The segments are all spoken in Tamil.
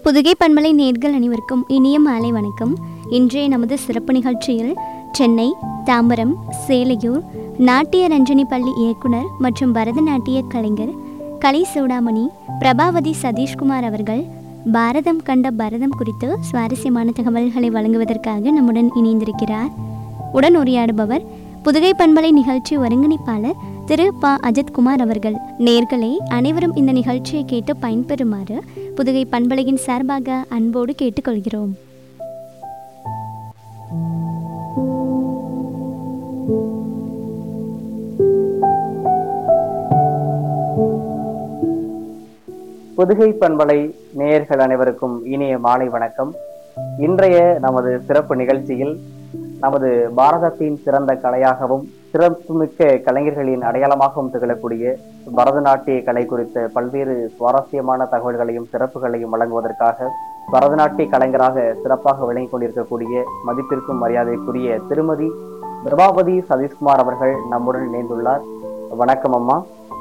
புதுகை பண்பலை நேர்கள் அனைவருக்கும் இனிய மாலை வணக்கம் இன்றைய நமது சிறப்பு நிகழ்ச்சியில் சென்னை தாம்பரம் சேலையூர் நாட்டிய ரஞ்சனி பள்ளி இயக்குனர் மற்றும் பரதநாட்டிய கலைஞர் கலை சூடாமணி பிரபாவதி சதீஷ்குமார் அவர்கள் பாரதம் கண்ட பரதம் குறித்து சுவாரஸ்யமான தகவல்களை வழங்குவதற்காக நம்முடன் இணைந்திருக்கிறார் உடன் உரையாடுபவர் புதுகை பண்பலை நிகழ்ச்சி ஒருங்கிணைப்பாளர் திரு ப அஜித்குமார் அவர்கள் நேர்களே அனைவரும் இந்த நிகழ்ச்சியை கேட்டு பயன்பெறுமாறு புதுகை பண்பலையின் சார்பாக அன்போடு கேட்டுக்கொள்கிறோம் புதுகை பண்பலை நேயர்கள் அனைவருக்கும் இனிய மாலை வணக்கம் இன்றைய நமது சிறப்பு நிகழ்ச்சியில் நமது பாரதத்தின் சிறந்த கலையாகவும் சிறப்புமிக்க கலைஞர்களின் அடையாளமாகவும் திகழக்கூடிய பரதநாட்டிய கலை குறித்த பல்வேறு சுவாரஸ்யமான தகவல்களையும் சிறப்புகளையும் வழங்குவதற்காக பரதநாட்டிய கலைஞராக சிறப்பாக விளங்கிக் கொண்டிருக்கக்கூடிய மதிப்பிற்கும் மரியாதைக்குரிய திருமதி பிரபாவதி சதீஷ்குமார் அவர்கள் நம்முடன் இணைந்துள்ளார் வணக்கம் அம்மா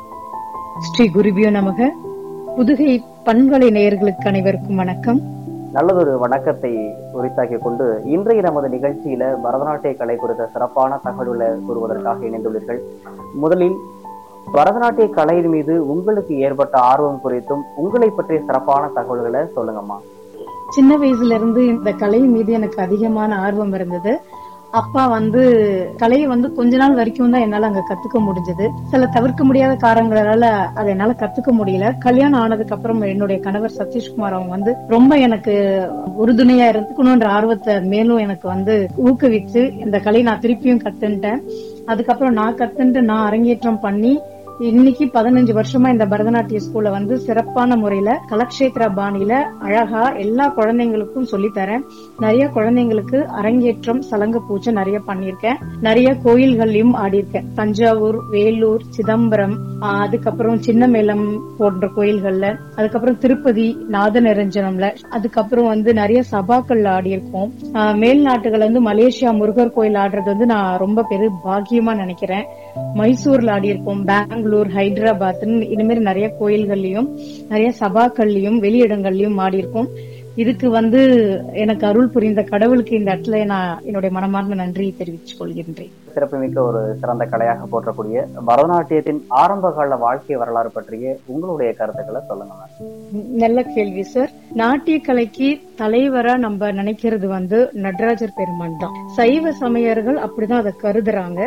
ஸ்ரீ குருபியோ நமக புதுகை பண்பலை நேயர்களுக்கு அனைவருக்கும் வணக்கம் நல்லதொரு வணக்கத்தை உரித்தாக்கி கொண்டு இன்றைய நமது நிகழ்ச்சியில பரதநாட்டிய கலை குறித்த சிறப்பான தகவல்களை கூறுவதற்காக இணைந்துள்ளீர்கள் முதலில் பரதநாட்டிய கலையின் மீது உங்களுக்கு ஏற்பட்ட ஆர்வம் குறித்தும் உங்களை பற்றிய சிறப்பான தகவல்களை சொல்லுங்கம்மா சின்ன வயசுல இருந்து இந்த கலை மீது எனக்கு அதிகமான ஆர்வம் இருந்தது அப்பா வந்து கலையை வந்து கொஞ்ச நாள் வரைக்கும் தான் என்னால அங்க கத்துக்க முடிஞ்சது சில தவிர்க்க முடியாத காரணங்களால அதை என்னால கத்துக்க முடியல கல்யாணம் ஆனதுக்கு அப்புறம் என்னுடைய கணவர் சதீஷ்குமார் அவங்க வந்து ரொம்ப எனக்கு உறுதுணையா இருந்துக்கணும்ன்ற ஆர்வத்தை மேலும் எனக்கு வந்து ஊக்குவிச்சு இந்த கலையை நான் திருப்பியும் கத்துன்ட்டேன் அதுக்கப்புறம் நான் கத்துன்ட்டு நான் அரங்கேற்றம் பண்ணி இன்னைக்கு பதினஞ்சு வருஷமா இந்த பரதநாட்டிய ஸ்கூல்ல வந்து சிறப்பான முறையில கலக்ஷேத்ரா பாணியில அழகா எல்லா குழந்தைங்களுக்கும் சொல்லி தரேன் நிறைய குழந்தைங்களுக்கு அரங்கேற்றம் சலங்க பூஜை நிறைய பண்ணிருக்கேன் நிறைய கோயில்கள்லயும் ஆடியிருக்கேன் தஞ்சாவூர் வேலூர் சிதம்பரம் ஆஹ் அதுக்கப்புறம் சின்னமேளம் போன்ற கோயில்கள்ல அதுக்கப்புறம் திருப்பதி நாத நிரஞ்சனம்ல அதுக்கப்புறம் வந்து நிறைய சபாக்கள்ல ஆடியிருக்கோம் ஆஹ் மேல் நாட்டுகள் வந்து மலேசியா முருகர் கோயில் ஆடுறது வந்து நான் ரொம்ப பெரு பாக்கியமா நினைக்கிறேன் மைசூர்ல ஆடியிருக்கோம் பெங்களூர் ஹைதராபாத் இந்த மாதிரி நிறைய கோயில்கள்லயும் நிறைய சபாக்கள்லயும் வெளியிடங்கள்லயும் ஆடியிருக்கோம் இதுக்கு வந்து எனக்கு அருள் புரிந்த கடவுளுக்கு இந்த இடத்துல நான் என்னுடைய மனமார்ந்த நன்றியை தெரிவித்துக் கொள்கின்றேன் சிறப்புமிக்க ஒரு சிறந்த கலையாக போற்றக்கூடிய பரதநாட்டியத்தின் ஆரம்ப கால வாழ்க்கை வரலாறு பற்றிய உங்களுடைய கருத்துக்களை சொல்லுங்க மேம். நல்ல கேள்வி சார் நாட்டிய கலைக்கு தலைவரா நம்ம நினைக்கிறது வந்து நடராஜர் பெருமான் தான் சைவ சமயர்கள் அப்படிதான் அதை கருதுறாங்க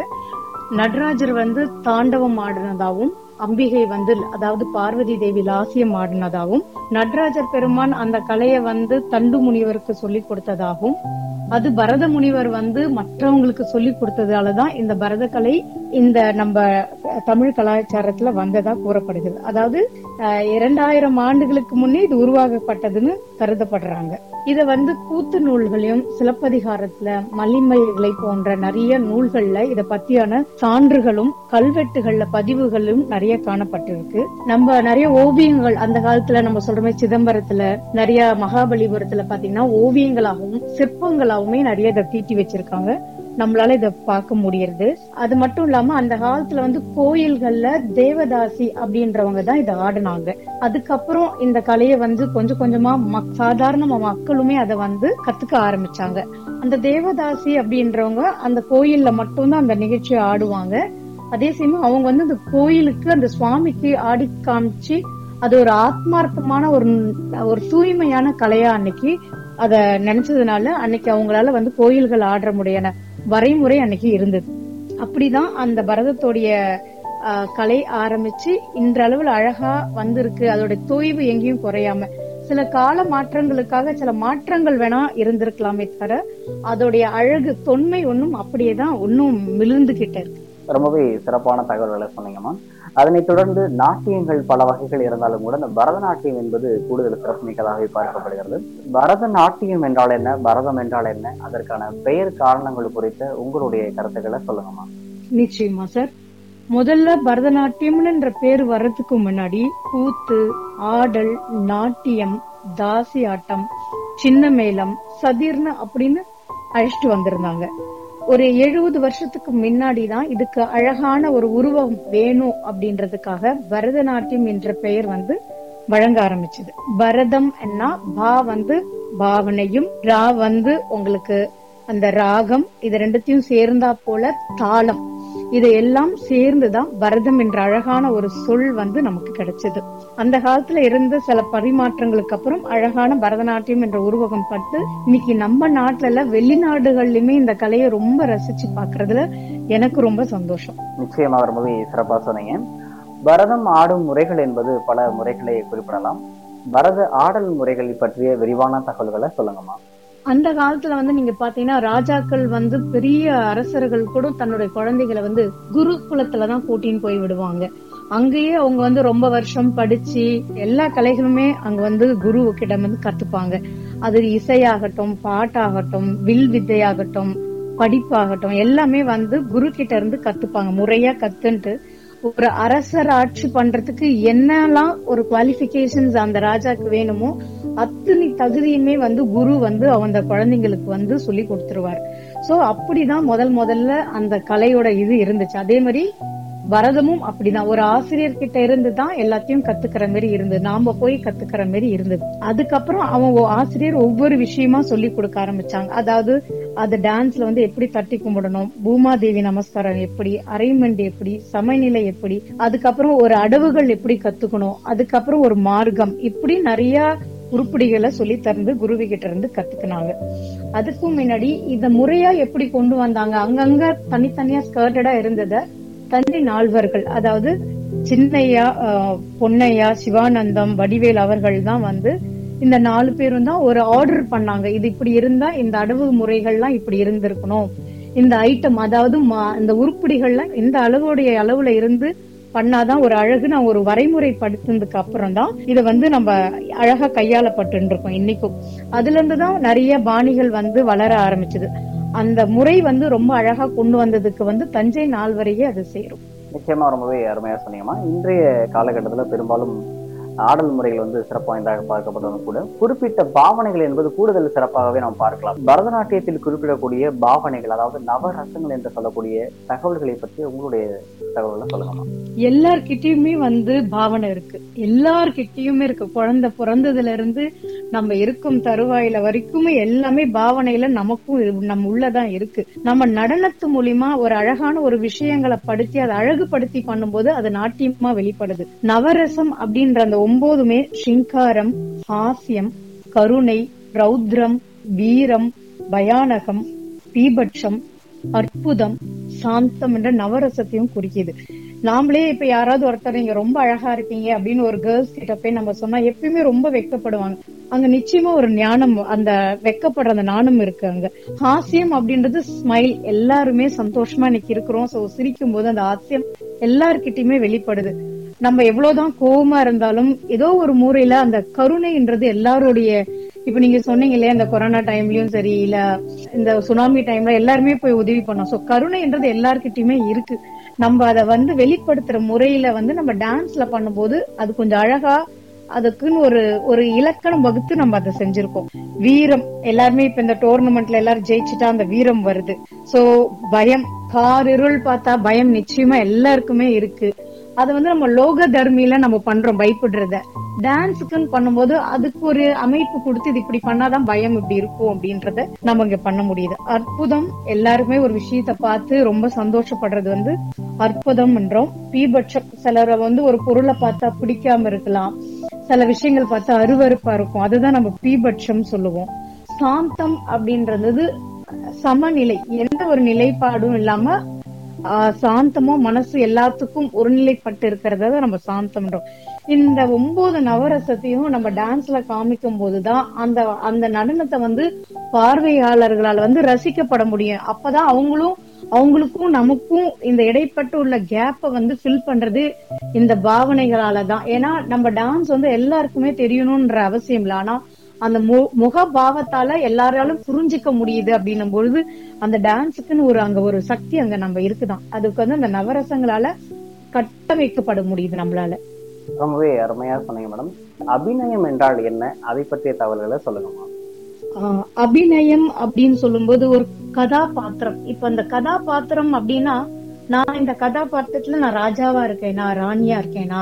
நடராஜர் வந்து தாண்டவம் ஆடினதாவும் அம்பிகை வந்து அதாவது பார்வதி தேவி லாசியம் ஆடினதாகவும் நடராஜர் பெருமான் அந்த கலையை வந்து தண்டு முனிவருக்கு சொல்லி கொடுத்ததாகவும் அது பரத முனிவர் வந்து மற்றவங்களுக்கு சொல்லி கொடுத்ததாலதான் இந்த பரத கலை இந்த நம்ம தமிழ் கலாச்சாரத்துல வந்ததா கூறப்படுகிறது அதாவது அஹ், இரண்டாயிரம் ஆண்டுகளுக்கு முன்னே இது உருவாக்கப்பட்டதுன்னு கருதப்படுறாங்க இத வந்து கூத்து நூல்களையும் சிலப்பதிகாரத்துல மல்லிமல்களை போன்ற நிறைய நூல்கள்ல இத பத்தியான சான்றுகளும் கல்வெட்டுகள்ல பதிவுகளும் நிறைய காணப்பட்டிருக்கு நம்ம நிறைய ஓவியங்கள் அந்த காலத்துல நம்ம சொல்ற மாதிரி சிதம்பரத்துல நிறைய மகாபலிபுரத்துல பாத்தீங்கன்னா ஓவியங்களாகவும் சிற்பங்களாகவுமே நிறைய இதை தீட்டி வச்சிருக்காங்க நம்மளால இத பார்க்க முடியறது அது மட்டும் இல்லாம அந்த காலத்துல வந்து கோயில்கள்ல தேவதாசி அப்படின்றவங்க தான் இதை ஆடினாங்க அதுக்கப்புறம் இந்த கலையை வந்து கொஞ்சம் கொஞ்சமா மக்- சாதாரண மக்களுமே அதை வந்து கத்துக்க ஆரம்பிச்சாங்க அந்த தேவதாசி அப்படின்றவங்க அந்த கோயில்ல மட்டும்தான் அந்த நிகழ்ச்சியை ஆடுவாங்க அதே சமயம் அவங்க வந்து அந்த கோயிலுக்கு அந்த சுவாமிக்கு ஆடி காமிச்சு அது ஒரு ஆத்மார்த்தமான ஒரு ஒரு தூய்மையான கலையா அன்னைக்கு அத நினைச்சதுனால அன்னைக்கு அவங்களால வந்து கோயில்கள் ஆடுற முடியான வரைமுறை அன்னைக்கு இருந்தது அப்படிதான் அந்த பரதத்தோடைய ஆஹ், கலை ஆரம்பிச்சு இன்றளவுல அழகா வந்திருக்கு அதோட தொய்வு எங்கேயும் குறையாம சில கால மாற்றங்களுக்காக சில மாற்றங்கள் வேணா இருந்திருக்கலாமே தவிர அதோடைய அழகு தொன்மை ஒன்னும் அப்படியேதான் ஒன்னும் மிளிர்ந்துகிட்ட இருக்கு ரொம்பவே சிறப்பான தகவல்களை சொன்னீங்கம்மா அதனைத் தொடர்ந்து நாட்டியங்கள் பல வகைகள் இருந்தாலும் கூட இந்த பரதநாட்டியம் என்பது கூடுதல் சிறப்புமிக்கதாகவே பார்க்கப்படுகிறது பரதநாட்டியம் என்றால் என்ன பரதம் என்றால் என்ன அதற்கான பெயர் காரணங்கள் குறித்த உங்களுடைய கருத்துக்களை சொல்லுங்கம்மா நிச்சயமா சார் முதல்ல பரதநாட்டியம்ன்ற பேர் வர்றதுக்கு முன்னாடி கூத்து ஆடல் நாட்டியம் தாசி ஆட்டம் சின்ன மேளம் சதிர்னு அப்படின்னு அழைச்சிட்டு வந்திருந்தாங்க ஒரு எழுபது வருஷத்துக்கு முன்னாடி தான் இதுக்கு அழகான ஒரு உருவம் வேணும் அப்படின்றதுக்காக பரதநாட்டியம் என்ற பெயர் வந்து வழங்க ஆரம்பிச்சது பரதம் என்ன பா வந்து பாவனையும் ரா வந்து உங்களுக்கு அந்த ராகம் இது ரெண்டுத்தையும் சேர்ந்தா போல தாளம் இதையெல்லாம் சேர்ந்துதான் பரதம் என்ற அழகான ஒரு சொல் வந்து நமக்கு கிடைச்சது அந்த காலத்துல இருந்த சில பரிமாற்றங்களுக்கு அப்புறம் அழகான பரதநாட்டியம் என்ற உருவகம் பட்டு இன்னைக்கு நம்ம நாட்டுல வெளிநாடுகள்லயுமே இந்த கலையை ரொம்ப ரசிச்சு பாக்குறதுல எனக்கு ரொம்ப சந்தோஷம் நிச்சயமா ரொம்பவே சிறப்பா சொன்னீங்க பரதம் ஆடும் முறைகள் என்பது பல முறைகளை குறிப்பிடலாம் பரத ஆடல் முறைகளை பற்றிய விரிவான தகவல்களை சொல்லுங்கம்மா அந்த காலத்துல வந்து நீங்க பாத்தீங்கன்னா ராஜாக்கள் வந்து பெரிய அரசர்கள் கூட தன்னுடைய குழந்தைகளை வந்து குருகுலத்துலதான் கூட்டின்னு போய் விடுவாங்க அங்கேயே அவங்க வந்து ரொம்ப வருஷம் படிச்சு எல்லா கலைகளுமே அங்க வந்து குரு கிட்ட வந்து கத்துப்பாங்க அது இசையாகட்டும் பாட்டாகட்டும் வில் வித்தையாகட்டும் படிப்பாகட்டும் எல்லாமே வந்து குரு கிட்ட இருந்து கத்துப்பாங்க முறையா கத்துன்ட்டு ஒரு அரசர் ஆட்சி பண்றதுக்கு என்னெல்லாம் ஒரு குவாலிபிகேஷன்ஸ் அந்த ராஜாக்கு வேணுமோ அத்தனை தகுதியுமே வந்து குரு வந்து அந்த குழந்தைங்களுக்கு வந்து சொல்லி கொடுத்துருவார் சோ அப்படிதான் முதல் முதல்ல அந்த கலையோட இது இருந்துச்சு அதே மாதிரி பரதமும் அப்படிதான் ஒரு ஆசிரியர் கிட்ட இருந்து தான் எல்லாத்தையும் கத்துக்கிற மாதிரி இருந்தது நாம போய் கத்துக்கிற மாதிரி இருந்தது அதுக்கப்புறம் அவன் ஒ- ஆசிரியர் ஒவ்வொரு விஷயமா சொல்லி கொடுக்க ஆரம்பிச்சாங்க அதாவது அது டான்ஸ்ல வந்து எப்படி தட்டி கும்பிடணும் பூமாதேவி நமஸ்காரம் எப்படி அரைமெண்ட் எப்படி சமநிலை எப்படி அதுக்கப்புறம் ஒரு அடவுகள் எப்படி கத்துக்கணும் அதுக்கப்புறம் ஒரு மார்க்கம் இப்படி நிறைய உருப்படிகளை சொல்லி தந்து குருவி கிட்ட இருந்து கத்துக்கினாங்க அதுக்கும் முன்னாடி இத முறையா எப்படி கொண்டு வந்தாங்க அங்கங்க தனித்தனியா ஸ்கர்டடா இருந்தத தந்தை நால்வர்கள் அதாவது சின்னையா ஆஹ், பொன்னையா சிவானந்தம் வடிவேல் அவர்கள் தான் வந்து இந்த நாலு பேரும் தான் ஒரு ஆர்டர் பண்ணாங்க இது இப்படி இருந்தா இந்த அடவு முறைகள்லாம் இப்படி இருந்திருக்கணும் இந்த ஐட்டம் அதாவது மா- இந்த உருப்படிகள்லாம் இந்த அளவுடைய அளவுல இருந்து பண்ணாதான் ஒரு அழகு நான் ஒரு வரைமுறை படுத்தினதுக்கு அப்புறம் தான் இதை வந்து நம்ம அழகா கையாளப்பட்டு இருக்கோம் இன்னைக்கும் அதுல இருந்து தான் நிறைய பாணிகள் வந்து வளர ஆரம்பிச்சது அந்த முறை வந்து ரொம்ப அழகா கொண்டு வந்ததுக்கு வந்து தஞ்சை நாள் வரையே அது சேரும் நிச்சயமா ரொம்பவே அருமையா சொன்னீங்கம்மா இன்றைய காலகட்டத்துல பெரும்பாலும் ஆடல் முறைகள் வந்து சிறப்பு வாய்ந்ததாக பார்க்கப்பட்டாலும் கூட குறிப்பிட்ட பாவனைகள் என்பது கூடுதல் சிறப்பாகவே நாம் பார்க்கலாம் பரதநாட்டியத்தில் குறிப்பிடக்கூடிய பாவனைகள் அதாவது நவரசங்கள் என்று சொல்லக்கூடிய தகவல்களை பற்றி உங்களுடைய தகவல்களை சொல்லுங்கம்மா எல்லார்கிட்டயுமே வந்து பாவனை இருக்கு எல்லார்கிட்டயுமே இருக்கு குழந்தை பிறந்ததுல இருந்து நம்ம இருக்கும் தருவாயில வரைக்குமே எல்லாமே பாவனையில நமக்கும் இரு- நம்ம உள்ளதான் இருக்கு நம்ம நடனத்து மூலியமா ஒரு அழகான ஒரு விஷயங்களை படுத்தி அதை அழகுபடுத்தி பண்ணும்போது அது நாட்டியமா வெளிப்படுது நவரசம் அப்படின்ற அந்த ஒன்பதுமே சிங்காரம் ஹாஸ்யம் கருணை ரௌத்ரம் வீரம் பயானகம் பீபட்சம் அற்புதம் சாந்தம் என்ற நவரசத்தையும் குறிக்குது நாமளே இப்ப யாராவது ஒருத்தர் நீங்க ரொம்ப அழகா இருப்பீங்க அப்படின்னு ஒரு கேர்ள்ஸ் கிட்ட போய் நம்ம சொன்னா எப்பயுமே ரொம்ப வெக்கப்படுவாங்க அங்க நிச்சயமா ஒரு ஞானம் அந்த வெக்கப்படுற அந்த நாணம் இருக்கு அங்க ஹாஸ்யம் அப்படின்றது ஸ்மைல் எல்லாருமே சந்தோஷமா இன்னைக்கு இருக்கிறோம் சோ சிரிக்கும் போது அந்த ஹாஸ்யம் எல்லார்கிட்டயுமே வெளிப்படுது நம்ம எவ்வளவுதான் கோவமா இருந்தாலும் ஏதோ ஒரு மூலையில அந்த கருணைன்றது எல்லாருடைய இப்ப நீங்க சொன்னீங்க இல்லையா இந்த கொரோனா டைம்லயும் சரி இல்ல இந்த சுனாமி டைம்ல எல்லாருமே போய் உதவி பண்ணோம் சோ கருணைன்றது எல்லார்கிட்டயுமே இருக்கு நம்ம அத வந்து வெளிப்படுத்துற முறையில வந்து நம்ம டான்ஸ்ல பண்ணும்போது அது கொஞ்சம் அழகா அதுக்குன்னு ஒரு ஒரு இலக்கணம் வகுத்து நம்ம அதை செஞ்சிருக்கோம் வீரம் எல்லாருமே இப்ப இந்த டோர்னமெண்ட்ல எல்லாரும் ஜெயிச்சுட்டா அந்த வீரம் வருது சோ பயம் கார் இருள் பார்த்தா பயம் நிச்சயமா எல்லாருக்குமே இருக்கு அது வந்து நம்ம லோக தர்மியில நம்ம பண்றோம் பயப்படுறத டான்ஸுக்குன்னு பண்ணும்போது அதுக்கு ஒரு அமைப்பு கொடுத்து இது இப்படி பண்ணாதான் பயம் இப்படி இருக்கும் அப்படின்றத நம்ம இங்க பண்ண முடியுது அற்புதம் எல்லாருமே ஒரு விஷயத்த பார்த்து ரொம்ப சந்தோஷப்படுறது வந்து அற்புதம் என்றோம் பீபட்சம் சிலரை வந்து ஒரு பொருளை பார்த்தா பிடிக்காம இருக்கலாம் சில விஷயங்கள் பார்த்தா அருவருப்பா இருக்கும் அதுதான் நம்ம பீபட்சம் சொல்லுவோம் சாந்தம் அப்படின்றது சமநிலை எந்த ஒரு நிலைப்பாடும் இல்லாம ஆஹ் சாந்தமோ மனசு எல்லாத்துக்கும் ஒருநிலைப்பட்டு இருக்கிறத தான் நம்ம சாந்தம்ன்றோம் இந்த ஒன்பது நவரசத்தையும் நம்ம டான்ஸ்ல காமிக்கும் போதுதான் அந்த அந்த நடனத்தை வந்து பார்வையாளர்களால் வந்து ரசிக்கப்பட முடியும் அப்பதான் அவங்களும் அவங்களுக்கும் நமக்கும் இந்த இடைப்பட்டு உள்ள கேப்ப வந்து ஃபில் பண்றது இந்த பாவனைகளால தான் ஏன்னா நம்ம டான்ஸ் வந்து எல்லாருக்குமே தெரியணும்ன்ற அவசியம் இல்ல ஆனா அந்த மு- முக பாவத்தால எல்லாராலும் புரிஞ்சுக்க முடியுது அப்படின்னும் பொழுது அந்த டான்ஸுக்குன்னு ஒரு அங்க ஒரு சக்தி அங்க நம்ம இருக்குதான் அதுக்கு வந்து அந்த நவரசங்களால கட்டமைக்கப்பட முடியுது நம்மளால ரொம்பவே அருமையா சொன்னீங்க மேடம் அபிநயம் என்றால் என்ன அதை பற்றிய தகவல்களை சொல்லுங்கம்மா ஆஹ் அபிநயம் அப்படின்னு சொல்லும்போது ஒரு கதாபாத்திரம் இப்ப அந்த கதாபாத்திரம் அப்படின்னா நான் இந்த கதாபாத்திரத்துல நான் ராஜாவா இருக்கேனா ராணியா இருக்கேனா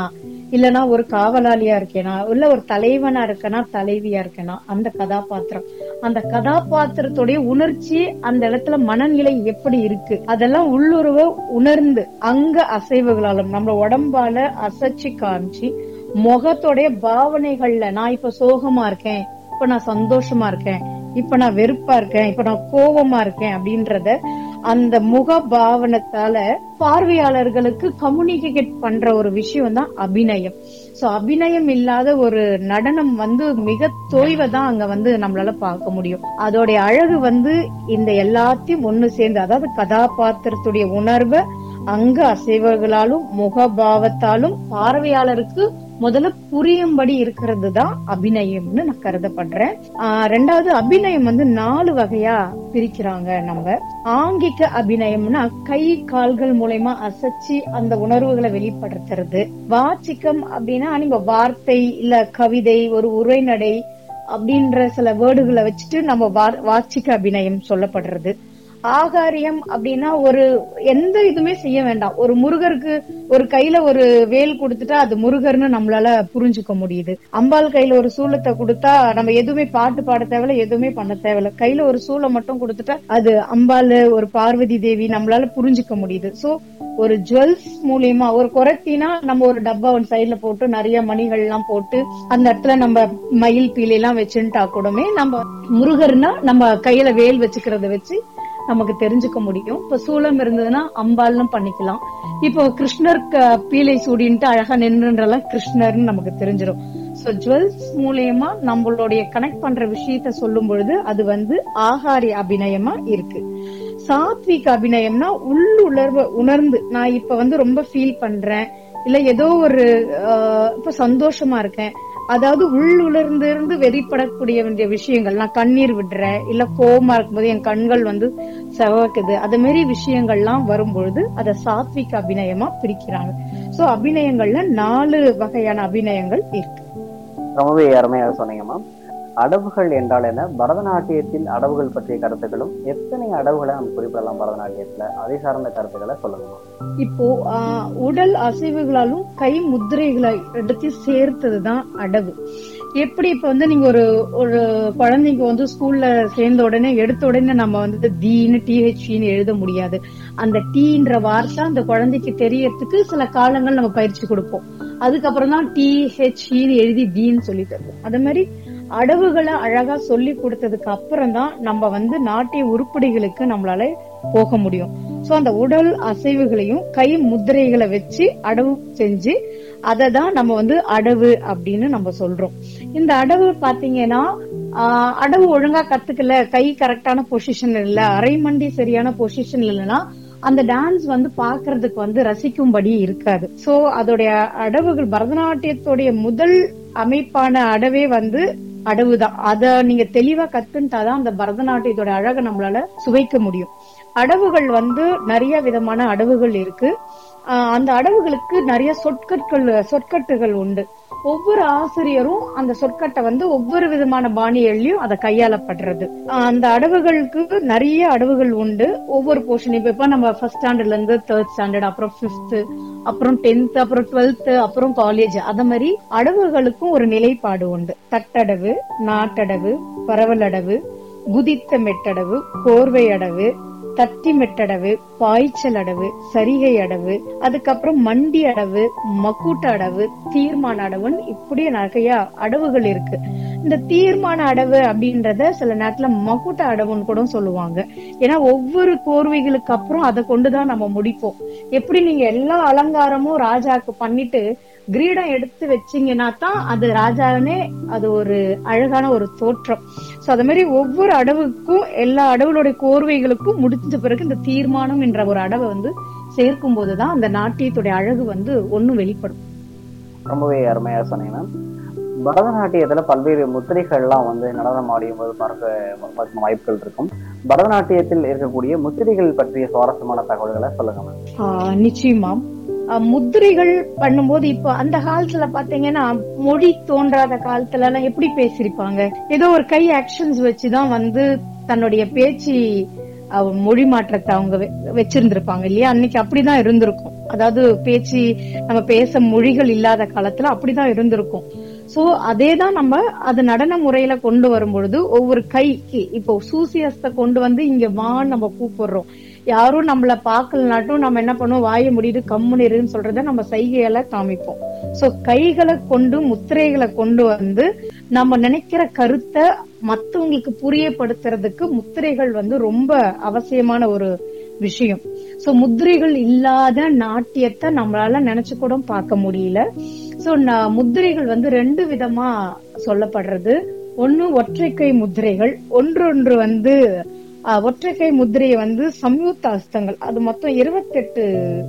இல்லனா ஒரு காவலாளியா இருக்கேனா இல்ல ஒரு தலைவனா இருக்கேனா தலைவியா இருக்கேனா அந்த கதாபாத்திரம் அந்த கதாபாத்திரத்துடைய உணர்ச்சி அந்த இடத்துல மனநிலை எப்படி இருக்கு அதெல்லாம் உள்ளுருவ உணர்ந்து அங்க அசைவுகளாலும் நம்ம உடம்பால அசைச்சு காமிச்சு முகத்தோடைய பாவனைகள்ல நான் இப்ப சோகமா இருக்கேன் இப்ப நான் சந்தோஷமா இருக்கேன் இப்ப நான் வெறுப்பா இருக்கேன் இப்ப நான் கோவமா இருக்கேன் அப்படின்றத அந்த முக பாவனத்தால பார்வையாளர்களுக்கு கம்யூனிகேட் பண்ற ஒரு விஷயம் தான் அபிநயம் சோ அபிநயம் இல்லாத ஒரு நடனம் வந்து மிக தொய்வை தான் அங்க வந்து நம்மளால பார்க்க முடியும் அதோடைய அழகு வந்து இந்த எல்லாத்தையும் ஒண்ணு சேர்ந்து அதாவது கதாபாத்திரத்துடைய உணர்வை அங்க அசைவுகளாலும் முகபாவத்தாலும் பார்வையாளருக்கு முதல்ல புரியும்படி இருக்கிறது தான் அபிநயம்னு நான் கருதப்படுறேன் ஆஹ் ரெண்டாவது அபிநயம் வந்து நாலு வகையா பிரிக்கிறாங்க நம்ம ஆங்கிக்க அபிநயம்னா கை கால்கள் மூலயமா அசைச்சு அந்த உணர்வுகளை வெளிப்படுத்துறது வாச்சிக்கம் அப்படின்னா நீங்க வார்த்தை இல்ல கவிதை ஒரு உரைநடை அப்படின்ற சில வேர்டுகளை வச்சுட்டு நம்ம வா- வாச்சிக்க அபிநயம் சொல்லப்படுறது ஆகாரியம் அப்படின்னா ஒரு எந்த இதுவுமே செய்ய வேண்டாம் ஒரு முருகருக்கு ஒரு கையில ஒரு வேல் கொடுத்துட்டா அது முருகர்னு நம்மளால புரிஞ்சுக்க முடியுது அம்பாள் கையில ஒரு சூலத்தை கொடுத்தா நம்ம எதுவுமே பாட்டு பாட தேவையில்ல எதுவுமே பண்ண தேவையில்ல கையில ஒரு சூளம் மட்டும் கொடுத்துட்டா அது அம்பாள் ஒரு பார்வதி தேவி நம்மளால புரிஞ்சுக்க முடியுது சோ ஒரு ஜுவல்ஸ் மூலியமா ஒரு குரத்தினா நம்ம ஒரு டப்பா ஒன் சைடுல போட்டு நிறைய மணிகள் எல்லாம் போட்டு அந்த இடத்துல நம்ம மயில் பீலி எல்லாம் வச்சுட்டா கூடமே நம்ம முருகர்னா நம்ம கையில வேல் வச்சுக்கிறத வச்சு நமக்கு தெரிஞ்சுக்க முடியும் இப்ப சூலம் இருந்ததுன்னா அம்பாள்னு பண்ணிக்கலாம் இப்போ கிருஷ்ணர் க- பீலை சூடின்ட்டு அழகா நின்றுன்றலாம் கிருஷ்ணர்னு நமக்கு தெரிஞ்சிடும் சோ ஜுவல்ஸ் மூலியமா நம்மளுடைய கனெக்ட் பண்ற விஷயத்த சொல்லும் பொழுது அது வந்து ஆகாரி அபிநயமா இருக்கு சாத்விக் அபிநயம்னா உள்ளுணர்வு உணர்ந்து நான் இப்ப வந்து ரொம்ப ஃபீல் பண்றேன் இல்ல ஏதோ ஒரு ஆஹ், இப்ப சந்தோஷமா இருக்கேன் அதாவது உள்ளுணர்ந்து இருந்து வெளிப்படக்கூடிய வேண்டிய விஷயங்கள் நான் கண்ணீர் விடுறேன் இல்ல கோவமா இருக்கும்போது என் கண்கள் வந்து செவக்குது அது மாதிரி விஷயங்கள்லாம் வரும்பொழுது அத சாத்விக் அபிநயமா பிரிக்கிறாங்க சோ அபிநயங்கள்ல நாலு வகையான அபிநயங்கள் இருக்கு ரொம்பவே அருமையாக சொன்னீங்கம்மா அடவுகள் என்றால் என்ன பரதநாட்டியத்தில் அடவுகள் பற்றிய கருத்துக்களும் எத்தனை அடவுகளை நம்ம குறிப்பிடலாம் பரதநாட்டியத்துல அதை சார்ந்த கருத்துக்களை சொல்லுங்கம்மா இப்போ ஆஹ், உடல் அசைவுகளாலும் கை முத்திரைகளை ரெண்டுத்தையும் சேர்த்ததுதான் அடவு எப்படி இப்ப வந்து நீங்க ஒரு ஒரு குழந்தைங்க வந்து ஸ்கூல்ல சேர்ந்த உடனே எடுத்த உடனே நம்ம வந்து தீன்னு டிஹெச்னு எழுத முடியாது அந்த டீன்ற வார்த்தை அந்த குழந்தைக்கு தெரியறதுக்கு சில காலங்கள் நம்ம பயிற்சி கொடுப்போம் அதுக்கப்புறம் தான் டிஹெச்னு எழுதி தீன்னு சொல்லி தருவோம் அதே மாதிரி அடவுகளை அழகா சொல்லி கொடுத்ததுக்கு அப்புறம் தான் நம்ம வந்து நாட்டிய உருப்படிகளுக்கு நம்மளால போக முடியும் சோ அந்த உடல் அசைவுகளையும் கை முத்திரைகளை வச்சு அடவு செஞ்சு அதை தான் நம்ம வந்து அடவு அப்படின்னு நம்ம சொல்றோம் இந்த அடவு பாத்தீங்கன்னா ஆஹ், அடவு ஒழுங்கா கத்துக்கல கை கரெக்டான பொசிஷன் இல்ல அரைமண்டி சரியான பொசிஷன் இல்லைன்னா அந்த டான்ஸ் வந்து பாக்குறதுக்கு வந்து ரசிக்கும்படி இருக்காது சோ அதோடைய அடவுகள் பரதநாட்டியத்துடைய முதல் அமைப்பான அடவே வந்து அடவுதான் அத நீங்க தெளிவா கத்துட்டாதான் அந்த பரதநாட்டியத்தோட அழகை நம்மளால சுவைக்க முடியும் அடவுகள் வந்து நிறைய விதமான அடவுகள் இருக்கு ஆஹ் அந்த அடவுகளுக்கு நிறைய சொற்கட்கள் சொற்கட்டுகள் உண்டு ஒவ்வொரு ஆசிரியரும் அந்த சொற்கட்டை வந்து ஒவ்வொரு விதமான பாணிகள்லயும் அதை கையாளப்படுறது ஆஹ் அந்த அடவுகளுக்கு நிறைய அடவுகள் உண்டு ஒவ்வொரு போர்ஷன் இப்ப இப்ப நம்ம ஃபர்ஸ்ட் ஸ்டாண்டர்ட்ல இருந்து தேர்ட் ஸ்டாண்டர்ட் அப்புறம் ஃபிஃப்த் அப்புறம் டென்த் அப்புறம் டுவெல்த் அப்புறம் காலேஜ் அத மாதிரி அடவுகளுக்கும் ஒரு நிலைப்பாடு உண்டு தட்டடவு நாட்டடவு பரவலடவு குதித்த மெட்டடவு கோர்வை அடவு தட்டி மெட்டடவு பாய்ச்சல் அடவு சரிகை அடவு அதுக்கப்புறம் மண்டி அடவு மக்கூட்ட அடவு தீர்மான அடவுன்னு இப்படி நிறைய அடவுகள் இருக்கு இந்த தீர்மான அடவு அப்படின்றத சில நேரத்துல மக்கூட்ட அடவுன்னு கூட சொல்லுவாங்க ஏன்னா ஒவ்வொரு கோர்வைகளுக்கு அப்புறம் அதை கொண்டுதான் நம்ம முடிப்போம் எப்படி நீங்க எல்லா அலங்காரமும் ராஜாக்கு பண்ணிட்டு கிரீடம் எடுத்து வச்சீங்கன்னா தான் அது ராஜானே அது ஒரு அழகான ஒரு தோற்றம் சோ அது மாதிரி ஒவ்வொரு அடவுக்கும் எல்லா அடவுகளுடைய கோர்வைகளுக்கும் முடிஞ்ச பிறகு இந்த தீர்மானம் என்ற ஒரு அடவை வந்து சேர்க்கும் போதுதான் அந்த நாட்டியத்துடைய அழகு வந்து ஒண்ணும் வெளிப்படும் ரொம்பவே அருமையா சொன்னீங்க மேம் பரதநாட்டியத்துல பல்வேறு முத்திரைகள்லாம் வந்து நடனம் ஆடியும் போது பார்க்க பார்க்கும் வாய்ப்புகள் இருக்கும் பரதநாட்டியத்தில் இருக்கக்கூடிய முத்திரைகள் பற்றிய சுவாரஸ்யமான தகவல்களை சொல்லுங்க மேம் ஆஹ் நிச்சயமா ஆஹ் முத்திரைகள் பண்ணும்போது இப்போ அந்த காலத்துல பாத்தீங்கன்னா மொழி தோன்றாத காலத்துல எல்லாம் எப்படி பேசிருப்பாங்க ஏதோ ஒரு கை ஆக்ஷன்ஸ் வச்சுதான் வந்து தன்னுடைய பேச்சு அவ- மொழி மாற்றத்தை அவங்க வெ- வச்சிருந்திருப்பாங்க இல்லையா அன்னைக்கு அப்படிதான் இருந்திருக்கும் அதாவது பேச்சு நம்ம பேச மொழிகள் இல்லாத காலத்துல அப்படிதான் இருந்திருக்கும் சோ அதே தான் நம்ம அது நடன முறையில கொண்டு வரும் பொழுது ஒவ்வொரு கைக்கு இப்போ சூசியஸ்த கொண்டு வந்து இங்க வான்னு நம்ம கூப்பிடுறோம் யாரும் நம்மள பாக்கலனாட்டும் நம்ம என்ன பண்ணுவோம் வாயை முடிட்டு கம்முன்னு இருன்னு சொல்றத நம்ம சைகையால காமிப்போம் சோ கைகளை கொண்டு முத்திரைகளை கொண்டு வந்து நம்ம நினைக்கிற கருத்தை மத்தவங்களுக்கு புரியப்படுத்துறதுக்கு முத்திரைகள் வந்து ரொம்ப அவசியமான ஒரு விஷயம் சோ முத்திரைகள் இல்லாத நாட்டியத்தை நம்மளால நினைச்சு கூட பார்க்க முடியல சோ முத்திரைகள் வந்து ரெண்டு விதமா சொல்லப்படுறது ஒண்ணு ஒற்றைக்கை முத்திரைகள் ஒன்றொன்று வந்து அஹ், ஒற்றைக்கை முத்திரையை வந்து சம்யுக்த ஹஸ்தங்கள் அது மொத்தம் இருபத்தெட்டு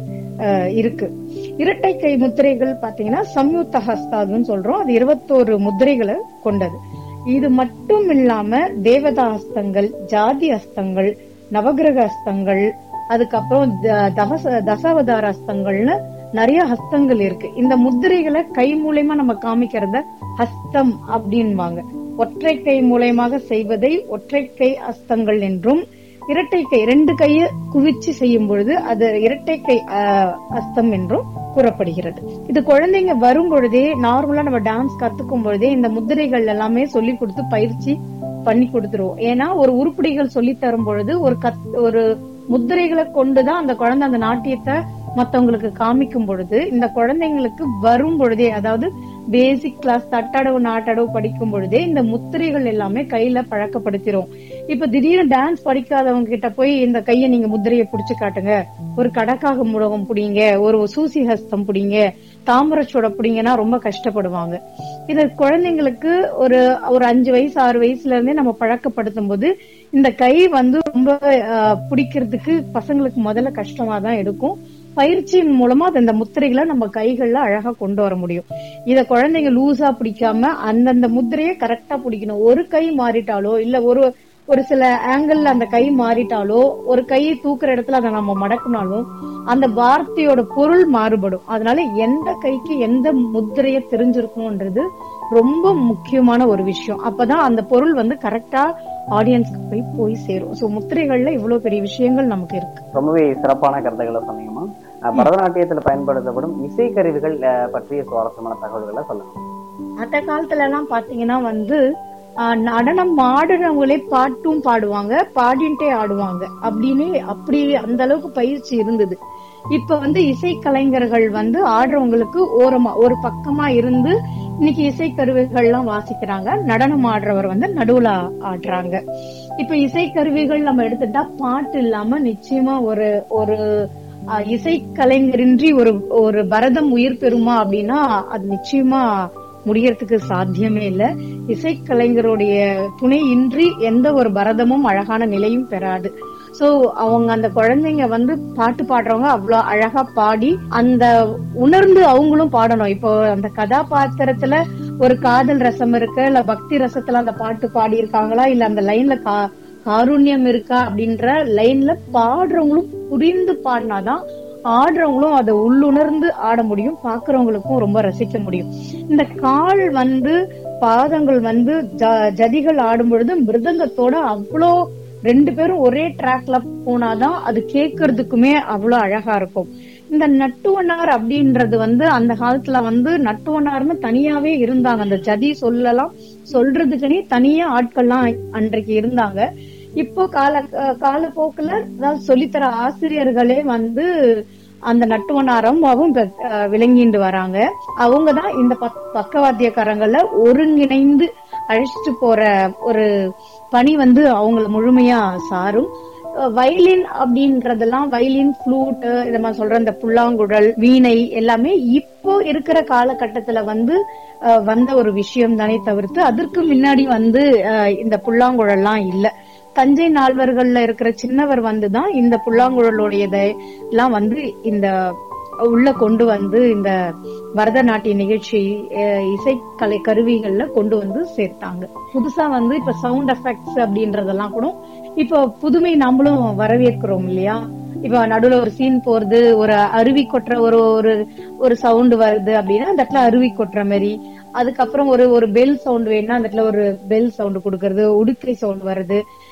இருக்கு இரட்டை கை முத்திரைகள் பாத்தீங்கன்னா சம்யுக்த ஹஸ்தாதுன்னு சொல்றோம் அது இருபத்தோரு முத்திரைகளை கொண்டது இது மட்டும் இல்லாம தேவதா ஹஸ்தங்கள் ஜாதி ஹஸ்தங்கள் நவகிரக ஹஸ்தங்கள் அதுக்கப்புறம் த- தவச தசாவதார ஹஸ்தங்கள்னு நிறைய ஹஸ்தங்கள் இருக்கு இந்த முத்திரைகளை கை மூலியமா நம்ம காமிக்கிறத ஹஸ்தம் அப்படின்வாங்க ஒற்றை கை மூலயமாக செய்வதை ஒற்றை கை ஹஸ்தங்கள் என்றும் இரட்டை கை ரெண்டு கையை குவிச்சு செய்யும் பொழுது அது இரட்டை கை ஆஹ், ஹஸ்தம் என்றும் கூறப்படுகிறது இது குழந்தைங்க வரும் பொழுதே நார்மலா நம்ம டான்ஸ் கத்துக்கும் பொழுதே இந்த முத்திரைகள் எல்லாமே சொல்லி கொடுத்து பயிற்சி பண்ணி கொடுத்துருவோம் ஏன்னா ஒரு உருப்படிகள் சொல்லி தரும் பொழுது ஒரு கத் ஒரு முத்திரைகளை கொண்டுதான் அந்த குழந்தை அந்த நாட்டியத்தை மத்தவங்களுக்கு காமிக்கும் பொழுது இந்த குழந்தைங்களுக்கு வரும் பொழுதே அதாவது பேசிக் கிளாஸ் தட்டடவு நாட்டடவு படிக்கும் பொழுதே இந்த முத்திரைகள் எல்லாமே கையில பழக்கப்படுத்திரும் இப்ப திடீர்னு டான்ஸ் படிக்காதவங்க கிட்ட போய் இந்த கைய நீங்க முத்திரையை புடிச்சு காட்டுங்க ஒரு கடக்காக முடகம் புடிங்க ஒரு சூசி ஹஸ்தம் புடிங்க தாமரச்சோட புடிங்கன்னா ரொம்ப கஷ்டப்படுவாங்க இது குழந்தைங்களுக்கு ஒரு ஒரு அஞ்சு வயசு ஆறு வயசுல இருந்தே நம்ம பழக்கப்படுத்தும் போது இந்த கை வந்து ரொம்ப அஹ், பிடிக்கிறதுக்கு பசங்களுக்கு முதல்ல கஷ்டமா தான் இருக்கும் பயிற்சியின் மூலமா அது அந்த முத்திரைகளை நம்ம கைகள்ல அழகா கொண்டு வர முடியும் இத குழந்தைங்க லூசா பிடிக்காம அந்தந்த முத்திரையை கரெக்டா பிடிக்கணும் ஒரு கை மாறிட்டாலோ இல்ல ஒரு ஒரு சில ஆங்கிள் அந்த கை மாறிட்டாலோ ஒரு கையை தூக்குற இடத்துல அதை நம்ம மடக்குனாலும் அந்த வார்த்தையோட பொருள் மாறுபடும் அதனால எந்த கைக்கு எந்த முத்திரைய தெரிஞ்சிருக்கும்ன்றது ரொம்ப முக்கியமான ஒரு விஷயம் அப்பதான் அந்த பொருள் வந்து கரெக்டா ஆடியன்ஸ்க்கு போய் போய் சேரும் சோ முத்திரைகள்ல இவ்வளவு பெரிய விஷயங்கள் நமக்கு இருக்கு ரொம்பவே சிறப்பான கருத்துக்களை சொன்னீங்கம்மா அஹ் பரதநாட்டியத்துல பயன்படுத்தப்படும் இசைக்கருவிகள் அஹ், பற்றிய சுவாரஸ்யமான தகவல்களை சொல்லுங்க அந்த காலத்துல எல்லாம் பாத்தீங்கன்னா வந்து ஆஹ், நடனம் ஆடுறவங்களே பாட்டும் பாடுவாங்க பாடின்ட்டே ஆடுவாங்க அப்படின்னு அப்படி அந்த அளவுக்கு பயிற்சி இருந்தது இப்ப வந்து இசை கலைஞர்கள் வந்து ஆடுறவங்களுக்கு ஓரமா ஒரு பக்கமா இருந்து இன்னைக்கு இசை கருவிகள்லாம் வாசிக்கிறாங்க நடனம் ஆடுறவர் வந்து நடுவுல ஆடுறாங்க இப்ப இசை கருவிகள் நம்ம எடுத்துட்டா பாட்டு இல்லாம நிச்சயமா ஒரு ஒரு ஆஹ், இசை கலைஞரின்றி ஒரு ஒரு பரதம் உயிர் பெறுமா அப்படின்னா அது நிச்சயமா முடியறதுக்கு சாத்தியமே இல்ல இசைக்கலைஞருடைய துணை இன்றி எந்த ஒரு பரதமும் அழகான நிலையும் பெறாது சோ அவங்க அந்த குழந்தைங்க வந்து பாட்டு பாடுறவங்க அவ்வளவு அழகா பாடி அந்த உணர்ந்து அவங்களும் பாடணும் இப்போ அந்த கதாபாத்திரத்துல ஒரு காதல் ரசம் இருக்கு இல்ல பக்தி ரசத்துல அந்த பாட்டு பாடி இருக்காங்களா இல்ல அந்த லைன்ல கா காருண்யம் இருக்கா அப்படின்ற லைன்ல பாடுறவங்களும் புரிந்து பாடினாதான் ஆடுறவங்களும் அதை உள்ளுணர்ந்து ஆட முடியும் பாக்குறவங்களுக்கும் ரொம்ப ரசிக்க முடியும் இந்த கால் வந்து பாதங்கள் வந்து ஜ- ஜதிகள் ஆடும் பொழுது மிருதங்கத்தோட அவ்வளோ ரெண்டு பேரும் ஒரே ட்ராக்ல போனாதான் அது கேட்கறதுக்குமே அவ்வளவு அழகா இருக்கும் இந்த நட்டுவனார் அப்படின்றது வந்து அந்த காலத்துல வந்து நட்டுவனார்னு தனியாவே இருந்தாங்க அந்த ஜதி சொல்லலாம் சொல்றதுக்குனே தனியா ஆட்கள்லாம் அன்றைக்கு இருந்தாங்க இப்போ கால காலப்போக்குல அதாவது சொல்லித்தர ஆசிரியர்களே வந்து அந்த நட்டுவனாரம் அவங்க விளங்கிட்டு வராங்க அவங்கதான் இந்த பக்- பக்கவாத்தியக்காரங்கள ஒருங்கிணைந்து அழைச்சிட்டு போற ஒரு பணி வந்து அவங்கள முழுமையா சாரும் வயலின் அப்படின்றதெல்லாம் வயலின் ஃப்ளூட் இத மாதிரி சொல்ற இந்த புல்லாங்குழல் வீணை எல்லாமே இப்போ இருக்கிற காலகட்டத்துல வந்து அஹ், வந்த ஒரு விஷயம் தானே தவிர்த்து அதற்கு முன்னாடி வந்து அஹ், இந்த புல்லாங்குழல்லாம் இல்ல தஞ்சை நால்வர்கள்ல இருக்கிற சின்னவர் வந்துதான் இந்த புல்லாங்குழலுடையதை எல்லாம் வந்து இந்த உள்ள கொண்டு வந்து இந்த பரதநாட்டிய நிகழ்ச்சி அஹ், இசைக்கலை கருவிகள்ல கொண்டு வந்து சேர்த்தாங்க புதுசா வந்து இப்ப சவுண்ட் எஃபெக்ட்ஸ் அப்படின்றதெல்லாம் கூட இப்போ புதுமை நம்மளும் வரவேற்கிறோம் இல்லையா இப்ப நடுவுல ஒரு சீன் போறது ஒரு அருவி கொட்டுற ஒரு ஒரு ஒரு சவுண்ட் வருது அப்படின்னா அந்த இடத்துல அருவி கொட்டுற மாதிரி அதுக்கப்புறம் ஒரு ஒரு பெல் சவுண்ட் வேணும்னா அந்த இடத்துல ஒரு பெல் சவுண்ட் கொடுக்கறது உடுக்கை சவுண்ட் வருது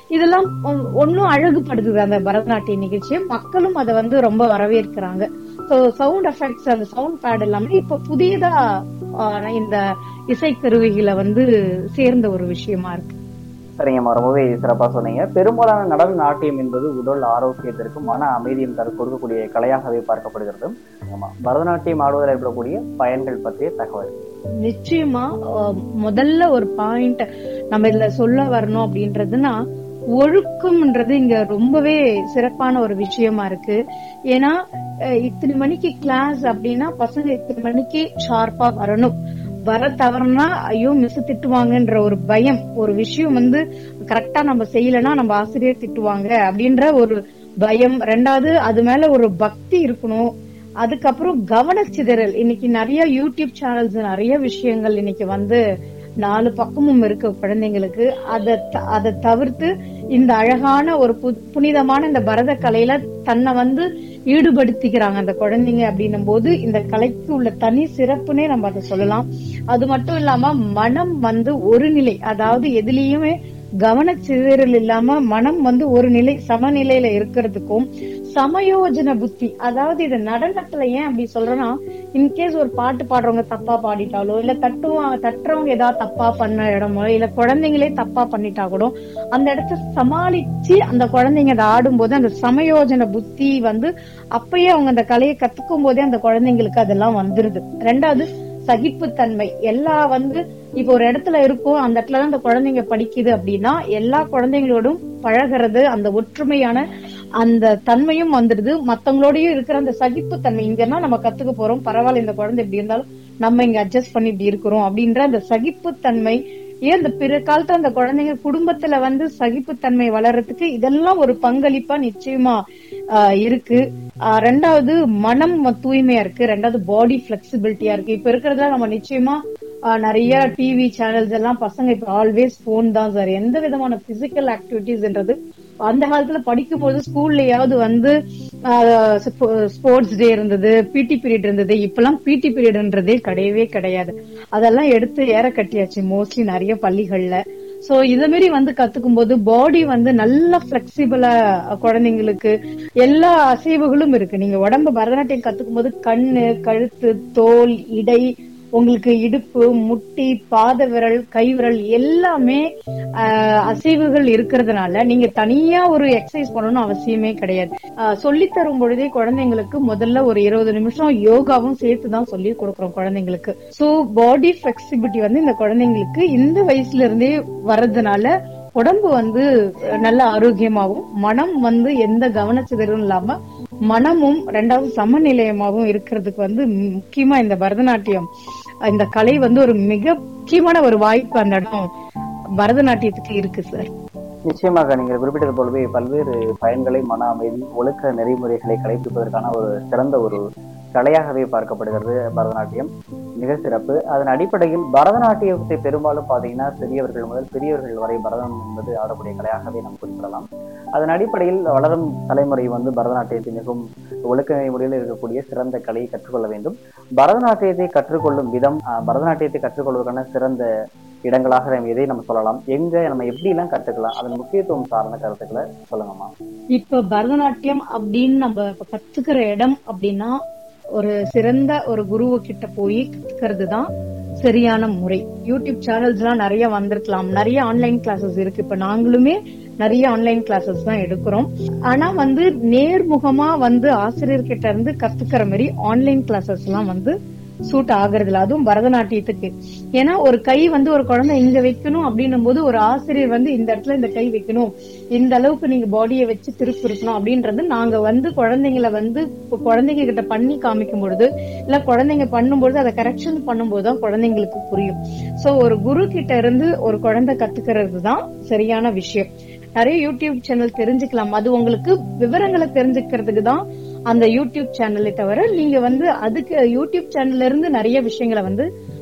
இதெல்லாம் ஒ- ஒண்ணும் அழகுபடுத்துது அந்த பரதநாட்டிய நிகழ்ச்சியை மக்களும் அதை வந்து ரொம்ப வரவேற்கிறாங்க சோ சவுண்ட் எஃபெக்ட்ஸ் அந்த சவுண்ட் பேட் எல்லாமே இப்ப புதியதா ஆஹ், இந்த இசைக்கருவிகளை வந்து சேர்ந்த ஒரு விஷயமா இருக்கு சரிங்கம்மா ரொம்பவே சிறப்பா சொன்னீங்க பெரும்பாலான நடன நாட்டியம் என்பது உடல் ஆரோக்கியத்திற்கும் மன அமைதியும் தர கொடுக்கக்கூடிய கலையாகவே பார்க்கப்படுகிறது ஆமா பரதநாட்டியம் ஆடுவதில் ஏற்படக்கூடிய பயன்கள் பற்றிய தகவல் நிச்சயமா அஹ், முதல்ல ஒரு பாயிண்ட் நம்ம இதுல சொல்ல வரணும் அப்படின்றதுன்னா ஒழுக்கம்ன்றது இங்க ரொம்பவே சிறப்பான ஒரு விஷயமா இருக்கு ஏன்னா அஹ், இத்தனை மணிக்கு கிளாஸ் அப்படின்னா பசங்க இத்தனை மணிக்கு ஷார்ப்பா வரணும் வர தவறுனா ஐயோ மிஸ் திட்டுவாங்கன்ற ஒரு பயம் ஒரு விஷயம் வந்து கரெக்டா நம்ம செய்யலைன்னா நம்ம ஆசிரியர் திட்டுவாங்க அப்படின்ற ஒரு பயம் ரெண்டாவது அது மேல ஒரு பக்தி இருக்கணும் அதுக்கப்புறம் கவனச்சிதறல் இன்னைக்கு நிறைய யூடியூப் சேனல்ஸ் நிறைய விஷயங்கள் இன்னைக்கு வந்து நாலு பக்கமும் இருக்கு குழந்தைங்களுக்கு அதை த- அதை தவிர்த்து இந்த அழகான ஒரு பு- புனிதமான இந்த பரத கலையில தன்னை வந்து ஈடுபடுத்திக்கிறாங்க அந்த குழந்தைங்க அப்படின்னும் போது இந்த கலைக்கு உள்ள தனி சிறப்புனே நம்ம அதை சொல்லலாம் அது மட்டும் இல்லாம மனம் வந்து ஒரு நிலை அதாவது எதுலயுமே கவனச்சிதறல் இல்லாம மனம் வந்து ஒரு நிலை சமநிலையில இருக்கிறதுக்கும் சமயோஜன புத்தி அதாவது இது நடனத்துல ஏன் அப்படி சொல்றேன்னா இன்கேஸ் ஒரு பாட்டு பாடுறவங்க தப்பா பாடிட்டாலோ இல்ல தட்டுவாங்க தட்டுறவங்க ஏதாவது தப்பா பண்ண இடமோ இல்ல குழந்தைங்களே தப்பா பண்ணிட்டா கூட அந்த இடத்த சமாளிச்சு அந்த குழந்தைங்க அதை ஆடும்போது அந்த சமயோஜன புத்தி வந்து அப்பயே அவங்க அந்த கலையை கத்துக்கும் போதே அந்த குழந்தைங்களுக்கு அதெல்லாம் வந்துருது ரெண்டாவது சகிப்புத்தன்மை எல்லா வந்து இப்ப ஒரு இடத்துல இருக்கும் அந்த இடத்துல தான் அந்த குழந்தைங்க படிக்குது அப்படின்னா எல்லா குழந்தைங்களோடும் பழகிறது அந்த ஒற்றுமையான அந்த தன்மையும் வந்துடுது மத்தவங்களோடயும் இருக்கிற அந்த சகிப்புத்தன்மை இங்கன்னா நம்ம கத்துக்க போறோம் பரவாயில்ல இந்த குழந்தை இப்படி இருந்தாலும் நம்ம இங்க அட்ஜஸ்ட் பண்ணி இப்படி இருக்கிறோம் அப்படின்ற அந்த சகிப்புத்தன்மை ஏன் இந்த பிற காலத்துல அந்த குழந்தைங்க குடும்பத்துல வந்து சகிப்புத்தன்மை வளர்றதுக்கு இதெல்லாம் ஒரு பங்களிப்பா நிச்சயமா ஆஹ் இருக்கு ஆஹ் ரெண்டாவது மனம் ம- தூய்மையா இருக்கு ரெண்டாவது பாடி பிளெக்சிபிலிட்டியா இருக்கு இப்ப இருக்கிறதுல நம்ம நிச்சயமா ஆஹ் நிறைய டிவி சேனல்ஸ் எல்லாம் பசங்க இப்ப ஆல்வேஸ் போன் தான் சார் எந்த விதமான பிசிக்கல் ஆக்டிவிட்டிஸ்ன்றது அந்த காலத்துல படிக்கும் போது ஸ்கூல்லயாவது வந்து ஸ்போர்ட்ஸ் டே இருந்தது பிடி பீரியட் இருந்தது இப்பெல்லாம் பிடி பீரியட்ன்றதே கிடையவே கிடையாது அதெல்லாம் எடுத்து ஏற கட்டியாச்சு மோஸ்ட்லி நிறைய பள்ளிகள்ல சோ இத மாதிரி வந்து கத்துக்கும் போது பாடி வந்து நல்ல பிளெக்சிபிளா குழந்தைங்களுக்கு எல்லா அசைவுகளும் இருக்கு நீங்க உடம்பு பரதநாட்டியம் கத்துக்கும் போது கண்ணு கழுத்து தோல் இடை உங்களுக்கு இடுப்பு முட்டி பாத விரல் கை விரல் எல்லாமே ஆஹ், அசைவுகள் இருக்கிறதுனால நீங்க தனியா ஒரு எக்ஸசைஸ் பண்ணணும்னு அவசியமே கிடையாது ஆஹ், சொல்லித் தரும் பொழுதே குழந்தைங்களுக்கு முதல்ல ஒரு இருபது நிமிஷம் யோகாவும் சேர்த்து தான் சொல்லி கொடுக்குறோம் குழந்தைங்களுக்கு சோ பாடி பிளெக்சிபிலிட்டி வந்து இந்த குழந்தைங்களுக்கு இந்த வயசுல இருந்தே வர்றதுனால உடம்பு வந்து அஹ், நல்ல ஆரோக்கியமாவும் மனம் வந்து எந்த கவனச்சிதறும் இல்லாம மனமும் ரெண்டாவது சமநிலையமாவும் இருக்கிறதுக்கு வந்து மு- முக்கியமா இந்த பரதநாட்டியம் இந்த கலை வந்து ஒரு மிக முக்கியமான ஒரு வாய்ப்பு அந்த இடம் பரதநாட்டியத்துக்கு இருக்கு சார் நிச்சயமாக நீங்கள் குறிப்பிட்டது போலவே பல்வேறு பயன்களை மன அமைதி ஒழுக்க நெறிமுறைகளை கடைபிடிப்பதற்கான ஒரு சிறந்த ஒரு கலையாகவே பார்க்கப்படுகிறது பரதநாட்டியம் மிக சிறப்பு அதன் அடிப்படையில் பரதநாட்டியத்தை பெரும்பாலும் பார்த்தீங்கன்னா சிறியவர்கள் முதல் பெரியவர்கள் வரை பரதம் என்பது ஆடக்கூடிய கலையாகவே நாம் குறிப்பிடலாம் அதன் அடிப்படையில் வளரும் தலைமுறை வந்து பரதநாட்டியத்தை மிகவும் ஒழுக்க நெறிமுறையில் இருக்கக்கூடிய சிறந்த கலையை கற்றுக்கொள்ள வேண்டும் பரதநாட்டியத்தை கற்றுக்கொள்ளும் விதம் அஹ், பரதநாட்டியத்தை கற்றுக்கொள்வதற்கான சிறந்த இடங்களாக நம்ம எதை நம்ம சொல்லலாம் எங்க நம்ம எப்படி எல்லாம் கத்துக்கலாம் அதன் முக்கியத்துவம் சார்ந்த கருத்துக்களை சொல்லுங்கம்மா இப்ப பரதநாட்டியம் அப்படின்னு நம்ம இப்ப கத்துக்கிற இடம் அப்படின்னா ஒரு சிறந்த ஒரு குருவு கிட்ட போய் கத்துக்கிறது தான் சரியான முறை யூடியூப் சேனல்ஸ் எல்லாம் நிறைய வந்திருக்கலாம் நிறைய ஆன்லைன் கிளாஸஸ் இருக்கு இப்ப நாங்களுமே நிறைய ஆன்லைன் கிளாஸஸ் தான் எடுக்கிறோம் ஆனா வந்து நேர்முகமா வந்து ஆசிரியர்கிட்ட இருந்து கத்துக்கிற மாதிரி ஆன்லைன் கிளாஸஸ் எல்லாம் வந்து சூட் ஆகுறது இல்ல அதுவும் பரதநாட்டியத்துக்கு ஏன்னா ஒரு கை வந்து ஒரு குழந்தை இங்க வைக்கணும் அப்படின்னும் போது ஒரு ஆசிரியர் வந்து இந்த இடத்துல இந்த கை வைக்கணும் இந்த அளவுக்கு நீங்க பாடியை வச்சு திருப்பி இருக்கணும் அப்படின்றது நாங்க வந்து குழந்தைங்களை வந்து இப்ப குழந்தைங்க கிட்ட பண்ணி காமிக்கும் பொழுது இல்ல குழந்தைங்க பண்ணும்பொழுது அதை கரெக்ஷன் பண்ணும்போது தான் குழந்தைங்களுக்கு புரியும் சோ ஒரு குரு கிட்ட இருந்து ஒரு குழந்தை கத்துக்கிறது தான் சரியான விஷயம் நிறைய யூடியூப் சேனல் தெரிஞ்சுக்கலாம் அது உங்களுக்கு விவரங்களை தெரிஞ்சுக்கிறதுக்கு தான் அந்த யூடியூப் சேனலை தவிர நீங்க வந்து அதுக்கு யூடியூப் சேனல்ல இருந்து நிறைய விஷயங்களை வந்து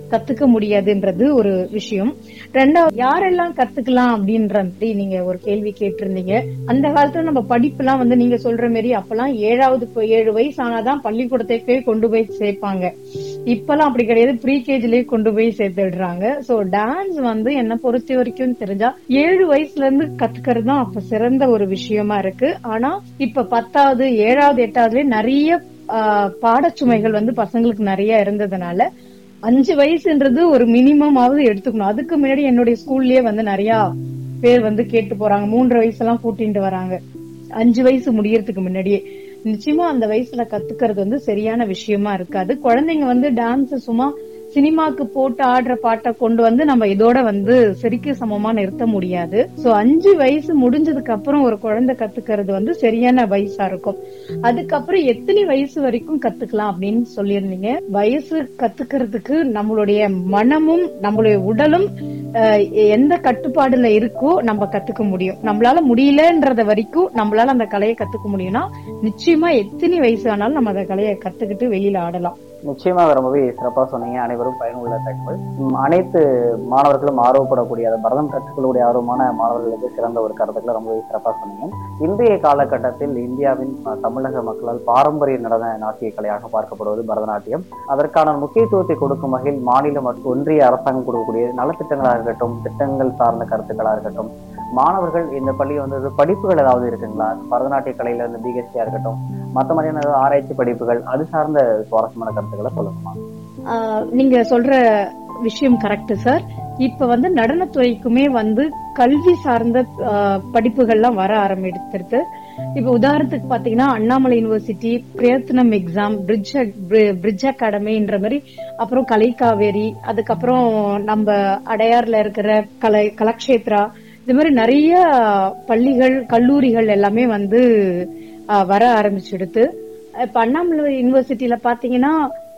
கத்துக்க முடியாதுன்றது ஒரு விஷயம் ரெண்டாவது யாரெல்லாம் கத்துக்கலாம் அப்படின்ற மாதிரி நீங்க ஒரு கேள்வி கேட்டிருந்தீங்க அந்த காலத்துல நம்ம படிப்பு எல்லாம் வந்து நீங்க சொல்ற மாதிரி அப்பெல்லாம் ஏழாவது ப- ஏழு வயசு ஆனாதான் பள்ளிக்கூடத்துக்கே கொண்டு போய் சேர்ப்பாங்க இப்பெல்லாம் அப்படி கிடையாது ப்ரீ கேஜிலேயே கொண்டு போய் சேர்த்துடுறாங்க சோ டான்ஸ் வந்து என்ன பொறுத்த வரைக்கும் தெரிஞ்சா ஏழு வயசுல இருந்து கத்துக்கிறது தான் அப்ப சிறந்த ஒரு விஷயமா இருக்கு ஆனா இப்ப பத்தாவது ஏழாவது எட்டாவதுலயே நிறைய ஆஹ், பாடச்சுமைகள் வந்து பசங்களுக்கு நிறைய இருந்ததுனால அஞ்சு வயசுன்றது ஒரு மினிமமாவது எடுத்துக்கணும் அதுக்கு முன்னாடி என்னுடைய ஸ்கூல்லயே வந்து நிறைய பேர் வந்து கேட்டு போறாங்க மூன்றரை வயசெல்லாம் கூட்டிட்டு வராங்க அஞ்சு வயசு முடியறதுக்கு முன்னாடியே நிச்சயமா அந்த வயசுல கத்துக்கிறது வந்து சரியான விஷயமா இருக்காது குழந்தைங்க வந்து டான்ஸ் சும்மா சினிமாக்கு போட்டு ஆடுற பாட்டை கொண்டு வந்து நம்ம இதோட வந்து சரிக்கு சமமா நிறுத்த முடியாது சோ அஞ்சு வயசு முடிஞ்சதுக்கு அப்புறம் ஒரு குழந்தை கத்துக்கிறது வந்து சரியான வயசா இருக்கும் அதுக்கப்புறம் எத்தனை வயசு வரைக்கும் கத்துக்கலாம் அப்படின்னு சொல்லியிருந்தீங்க வயசு கத்துக்கிறதுக்கு நம்மளுடைய மனமும் நம்மளுடைய உடலும் அஹ், எந்த கட்டுப்பாடுல இருக்கோ நம்ம கத்துக்க முடியும் நம்மளால முடியலன்றத வரைக்கும் நம்மளால அந்த கலையை கத்துக்க முடியும்னா நிச்சயமா எத்தனை வயசு ஆனாலும் நம்ம அந்த கலையை கத்துக்கிட்டு வெளியில ஆடலாம் நிச்சயமாக ரொம்பவே சிறப்பா சொன்னீங்க அனைவரும் பயனுள்ள தகவல் உம், அனைத்து மாணவர்களும் ஆர்வப்படக்கூடிய அந்த பரதம் கற்றுக்கொள்ளக்கூடிய ஆர்வமான மாணவர்களுக்கு சிறந்த ஒரு கருத்துக்களை ரொம்பவே சிறப்பா சொன்னீங்க இன்றைய காலகட்டத்தில் இந்தியாவின் அஹ், தமிழக மக்களால் பாரம்பரிய நடன நாட்டிய கலையாக பார்க்கப்படுவது பரதநாட்டியம் அதற்கான முக்கியத்துவத்தை கொடுக்கும் வகையில் மாநில மற்றும் ஒன்றிய அரசாங்கம் கொடுக்கக்கூடிய நலத்திட்டங்களாக இருக்கட்டும் திட்டங்கள் சார்ந்த கருத்துக்களாக இருக்கட்டும் மாணவர்கள் இந்த பள்ளி வந்து படிப்புகள் ஏதாவது இருக்குங்களா பரதநாட்டிய கலையில இருந்து பிஹெச்டியா இருக்கட்டும் மற்ற மாதிரியான ஏதாவது ஆராய்ச்சி படிப்புகள் அது சார்ந்த சுவாரஸ்யமான கருத்துக்களை சொல்லுங்கம்மா ஆஹ் நீங்க சொல்ற விஷயம் கரெக்ட் சார் இப்ப வந்து நடனத்துறைக்குமே வந்து கல்வி சார்ந்த ஆஹ், படிப்புகள்லாம் வர ஆரம்பித்திருக்கு இப்ப உதாரணத்துக்கு பாத்தீங்கன்னா அண்ணாமலை யூனிவர்சிட்டி பிரயத்னம் எக்ஸாம் பிரிட்ஜ் பிரிட்ஜ் அகாடமின்ற மாதிரி அப்புறம் கலைக்காவேரி அதுக்கப்புறம் நம்ம அடையார்ல இருக்கிற கலை கலாக்ஷேத்ரா இது மாதிரி நிறைய பள்ளிகள் கல்லூரிகள் எல்லாமே வந்து ஆஹ், வர ஆரம்பிச்சிடுது இப்ப அண்ணாமலை யூனிவர்சிட்டியில பாத்தீங்கன்னா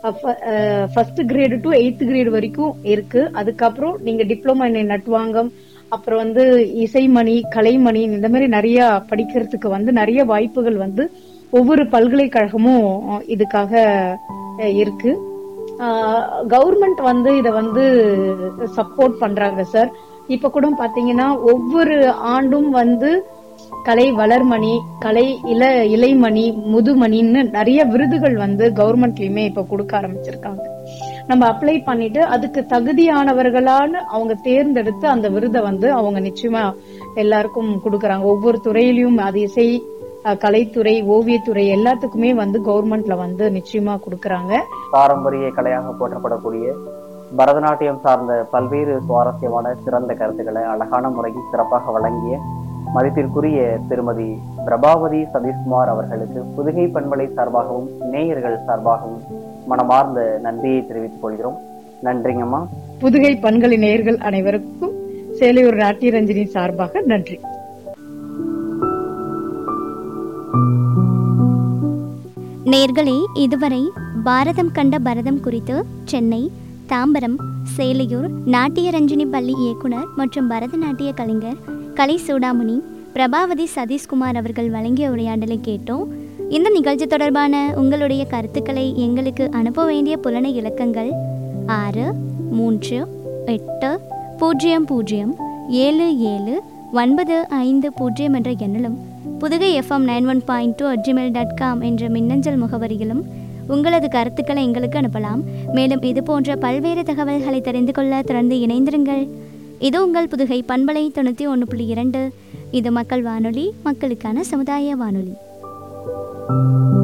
first grade to eighth grade வரைக்கும் இருக்கு அதுக்கப்புறம் நீங்க டிப்ளமா இன் நட்வாங்கம் அப்புறம் வந்து இசைமணி கலைமணி இந்த மாதிரி நிறைய படிக்கிறதுக்கு வந்து நிறைய வாய்ப்புகள் வந்து ஒவ்வொரு பல்கலைக்கழகமும் இதுக்காக அஹ், இருக்கு கவர்மெண்ட் வந்து இத வந்து சப்போர்ட் பண்றாங்க சார் இப்ப கூட பாத்தீங்கன்னா ஒவ்வொரு ஆண்டும் வந்து கலை வளர்மணி கலை இள இலைமணி முதுமணின்னு நிறைய விருதுகள் வந்து கவர்மெண்ட்லயுமே இப்ப கொடுக்க ஆரம்பிச்சிருக்காங்க நம்ம அப்ளை பண்ணிட்டு அதுக்கு தகுதியானவர்களான அவங்க தேர்ந்தெடுத்து அந்த விருதை வந்து அவங்க நிச்சயமா எல்லாருக்கும் கொடுக்கறாங்க ஒவ்வொரு துறையிலயும் அது இசை அஹ், கலைத்துறை ஓவியத்துறை எல்லாத்துக்குமே வந்து கவர்மெண்ட்ல வந்து நிச்சயமா கொடுக்கறாங்க பாரம்பரிய கலையாக போற்றப்படக்கூடிய பரதநாட்டியம் சார்ந்த பல்வேறு சுவாரஸ்யமான சிறந்த கருத்துக்களை அழகான முறையில் சிறப்பாக வழங்கிய மதிப்பிற்குரிய திருமதி பிரபாவதி சதீஷ்குமார் அவர்களுக்கு புதுகை பண்பலை சார்பாகவும் நேயர்கள் சார்பாகவும் மனமார்ந்த நன்றியை தெரிவித்துக் கொள்கிறோம் நன்றிங்கம்மா புதுகை பண்களி நேயர்கள் அனைவருக்கும் சேலையூர் நாட்டியரஞ்சனி சார்பாக நன்றி நேர்களே இதுவரை பாரதம் கண்ட பரதம் குறித்து சென்னை தாம்பரம் சேலையூர் நாட்டிய ரஞ்சினி பள்ளி இயக்குனர் மற்றும் பரதநாட்டிய கலைஞர் கலை சூடாமணி பிரபாவதி சதீஷ்குமார் அவர்கள் வழங்கிய உரையாடலை கேட்டோம் இந்த நிகழ்ச்சி தொடர்பான உங்களுடைய கருத்துக்களை எங்களுக்கு அனுப்ப வேண்டிய புலனை இலக்கங்கள் ஆறு மூன்று எட்டு பூஜ்ஜியம் பூஜ்ஜியம் ஏழு ஏழு ஒன்பது ஐந்து பூஜ்ஜியம் என்ற எண்ணிலும் Pudukai FM nine one point two at gmail dot com என்ற மின்னஞ்சல் முகவரியிலும் உங்களது கருத்துக்களை எங்களுக்கு அனுப்பலாம் மேலும் இது போன்ற பல்வேறு தகவல்களை தெரிந்து கொள்ள தொடர்ந்து இணைந்திருங்கள் இது உங்கள் புதுகை பண்பலை தொண்ணூற்றி ஒன்று புள்ளி இரண்டு இது மக்கள் வானொலி மக்களுக்கான சமுதாய வானொலி